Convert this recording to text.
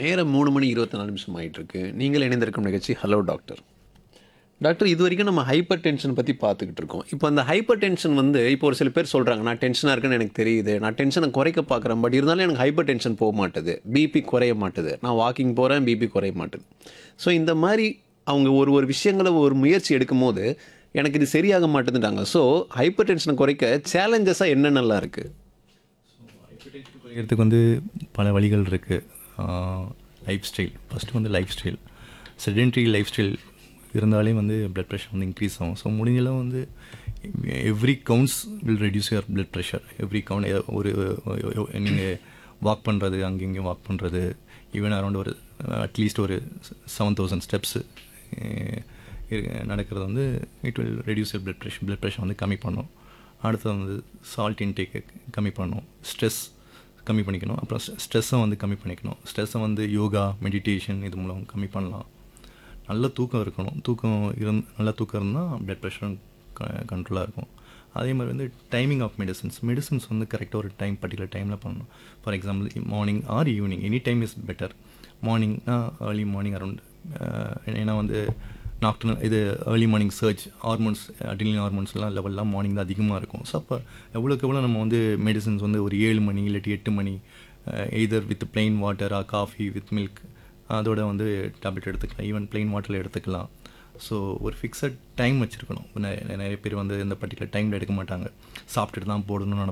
நேரம் மூணு மணி இருபத்தி நாலு நிமிஷம் ஆயிட்டு இருக்கு நீங்கள் இணைந்திருக்கும் நிகழ்ச்சி ஹலோ டாக்டர் டாக்டர் இது வரைக்கும் நம்ம ஹைப்பர் டென்ஷன் பற்றி பார்த்துக்கிட்டு இருக்கோம் இப்போ அந்த ஹைப்பர் டென்ஷன் வந்து இப்போ ஒரு சில பேர் சொல்கிறாங்க நான் டென்ஷனாக இருக்குன்னு எனக்கு தெரியுது நான் டென்ஷனை குறைக்க பார்க்குறேன் பட் இருந்தாலும் எனக்கு ஹைப்பர் டென்ஷன் போக மாட்டுது பிபி குறைய மாட்டுது நான் வாக்கிங் போகிறேன் பிபி குறைய மாட்டுது ஸோ இந்த மாதிரி அவங்க ஒரு ஒரு விஷயங்களை ஒரு முயற்சி எடுக்கும்போது எனக்கு இது சரியாக மாட்டேதுட்டாங்க ஸோ ஹைப்பர் டென்ஷனை குறைக்க சேலஞ்சஸாக என்னென்னலாம் இருக்குது குறைக்கிறதுக்கு வந்து பல வழிகள் இருக்குது லைஃப் ஸ்டைல் ஃபஸ்ட்டு வந்து lifestyle sedentary lifestyle இருந்தாலே வந்து பிளட் ப்ரெஷர் வந்து இன்க்ரீஸ் ஆகும் ஸோ முடிஞ்சளவு வந்து every counts will reduce your blood pressure every count ஒரு நீங்கள் வாக் பண்ணுறது அங்கே இங்கே வாக் பண்ணுறது ஈவன் அரௌண்ட் ஒரு அட்லீஸ்ட் ஒரு செவன் தௌசண்ட் ஸ்டெப்ஸு நடக்கிறது வந்து it will reduce your blood pressure blood pressure வந்து கம்மி பண்ணும் அடுத்தது வந்து சால்ட் இன்டேக்கை கம்மி பண்ணும் ஸ்ட்ரெஸ் கம்மி பண்ணிக்கணும் அப்புறம் ஸ்ட்ரெஸ்ஸை வந்து கம்மி பண்ணிக்கணும் ஸ்ட்ரெஸ்ஸை வந்து யோகா மெடிடேஷன் இது மூலம் கம்மி பண்ணலாம் நல்ல தூக்கம் இருக்கணும் தூக்கம் இருந் நல்ல தூக்கம் இருந்தால் பிளட் ப்ரெஷரும் கண்ட்ரோலாக இருக்கும் அதே மாதிரி வந்து டைமிங் ஆஃப் மெடிசன்ஸ் மெடிசன்ஸ் வந்து கரெக்டாக ஒரு டைம் பர்டிகுலர் டைமில் பண்ணணும் for example morning or evening any time is better மார்னிங்னா ஏர்லி மார்னிங் அரௌண்ட் ஏன்னா வந்து நாக்டர்னல் இது early morning surge hormones adrenal ஹார்மோன்ஸ்லாம் லெவல்லாம் மார்னிங் தான் அதிகமாக இருக்கும் ஸோ அப்போ எவ்வளோக்கு எவ்வளோ நம்ம வந்து மெடிசன்ஸ் வந்து ஒரு ஏழு மணி இல்லாட்டி எட்டு மணி எய்தர் வித் பிளெயின் வாட்டர் ஆ காஃபி வித் மில்க் அதோட வந்து டேப்லெட் எடுத்துக்கலாம் ஈவன் பிளெயின் வாட்டரில் எடுத்துக்கலாம் ஸோ ஒரு ஃபிக்ஸட் டைம் வச்சுருக்கணும் நிறைய பேர் வந்து இந்த பர்டிகுலர் டைமில் எடுக்க மாட்டாங்க சாப்பிட்டுட்டு தான் போடணும்னு